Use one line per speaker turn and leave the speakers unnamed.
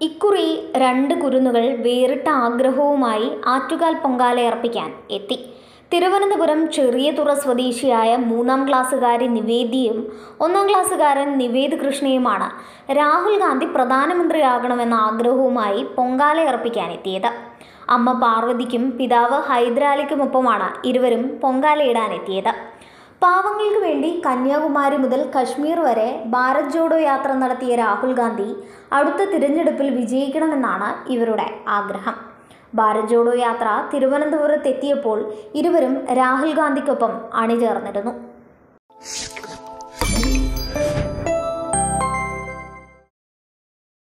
ഇക്കുറി രണ്ട് കുരുന്നുകൾ വേറിട്ട ആഗ്രഹവുമായി ആറ്റുകാൽ പൊങ്കാലയർപ്പിക്കാൻ എത്തി തിരുവനന്തപുരം ചെറിയതുറ സ്വദേശിയായ മൂന്നാം ക്ലാസ്സുകാരി നിവേദിയും ഒന്നാം ക്ലാസ്സുകാരൻ നിവേദ് കൃഷ്ണയുമാണ് രാഹുൽ ഗാന്ധി പ്രധാനമന്ത്രിയാകണമെന്ന ആഗ്രഹവുമായി പൊങ്കാലയർപ്പിക്കാൻ എത്തിയത് അമ്മ പാർവതിക്കും പിതാവ് ഹൈദരാലിക്കുമൊപ്പമാണ് ഇരുവരും പൊങ്കാലയിടാനെത്തിയത് പാവങ്ങൾക്ക് വേണ്ടി കന്യാകുമാരി മുതൽ കശ്മീർ വരെ ഭാരത് ജോഡോ യാത്ര നടത്തിയ രാഹുൽ ഗാന്ധി അടുത്ത തിരഞ്ഞെടുപ്പിൽ വിജയിക്കണമെന്നാണ് ഇവരുടെ ആഗ്രഹം ഭാരത് ജോഡോ യാത്ര തിരുവനന്തപുരത്തെത്തിയപ്പോൾ ഇരുവരും രാഹുൽ ഗാന്ധിക്കൊപ്പം അണിചേർന്നിരുന്നു